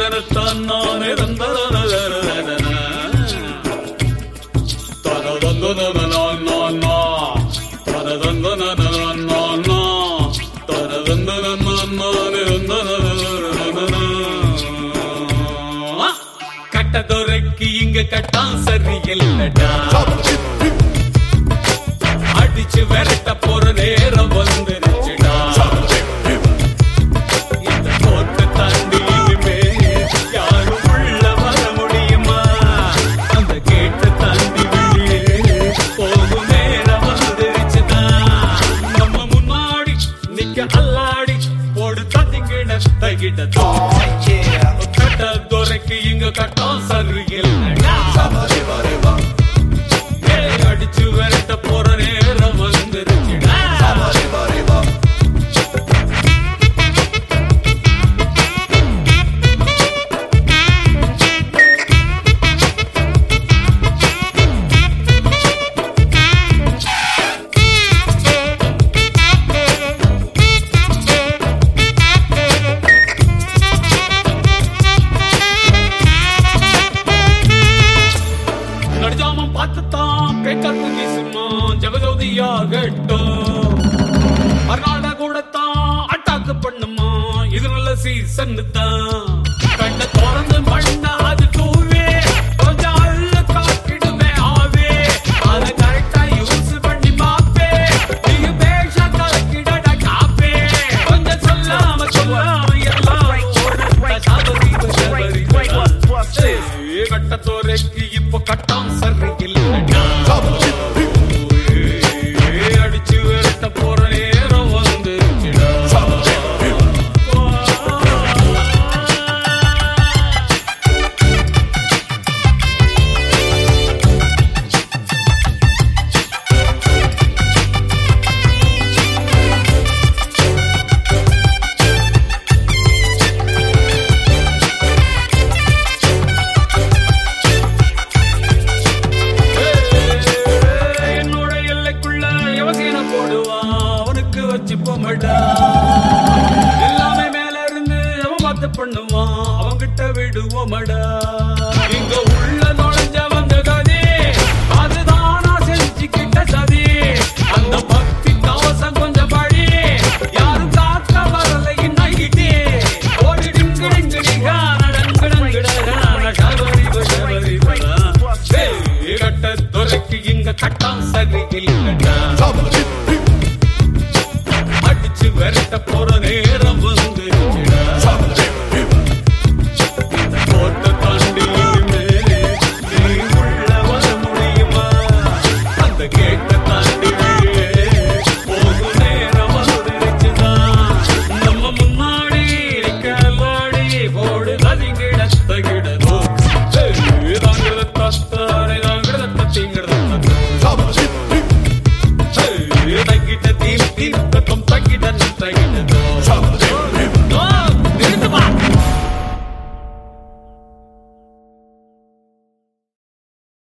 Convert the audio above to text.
தனத்தான் நானே தந்தரனரனரனரன. தனதந்தனனனனனனா. தனதந்தனனனனனா. தனதந்தனனனனனே தந்தனனனனனனா. கட்டதுரைக்கு இங்க கட்டான் சரியில்லடா அடிச்சு விரட்ட போற நேரம் வந்துருச்சுடா இந்த கோட்டை தாண்டி இனிமே யாரும் உள்ள வர முடியுமா அந்த கேட்டை தாண்டி வெளியே போகும் நேரம் வந்துருச்சுடா நம்ம முன்னாடி நிக்க அல்லாடி போடு தட்டிக்கிட தகிட கட்ட துரைக்கு இங்க கட்டம் சரியில்லைடா ஏய், அடிச்சு விரட்ட போற நேரம் வந்துருச்சுடா நடிஜாமம் பார்த்துத்தான் பேக்கத்து வீசுமா ஜெகஜோதியாகட்டும் மறுநாள கூடத்தான் அட்டாக்கு பண்ணுமா இது நல்ல சீசன் தான் கண்ண திறந்து மண்ண அது தூவே கொஞ்சம் அள்ள காக்கிடுமே ஆவே அதை கரெக்டா யூஸ் பண்ணி மாப்பே நீங்க பேஷா கலக்கிடடா காப்பே கொஞ்சம் சொல்லாம சொல்லாம எல்லாம் கட்டத்தோரைக்கு இப்ப கட்டம் சரியில்லைடா அடிச்சு விரட்ட போற நேரம் வந்துருச்சுடா என்னோட எல்லைக்குள்ள யவசீன போடுவான் அவனுக்கு வச்சு போமடா எல்லாமே மேல இருந்து அவன் பார்த்து பண்ணுவான் அவன்கிட்ட விடுவோமடா இங்க உள்ள நுழைஞ்ச வந்த கதி அதுதான் நான் செஞ்சுக்கிட்ட சதி அந்த பக்தி கவசம் கொஞ்சம் படி யாரும் காக்க வரலை நைட்டே ஓடி டிங்கு டிங்கு டிங்கா நடங்கு டங்குடா சபரி சபரி கட்ட துறைக்கு இங்க கட்டம் சரியில்லைடா அடிச்சு விரட்ட போற நேரம் வந்து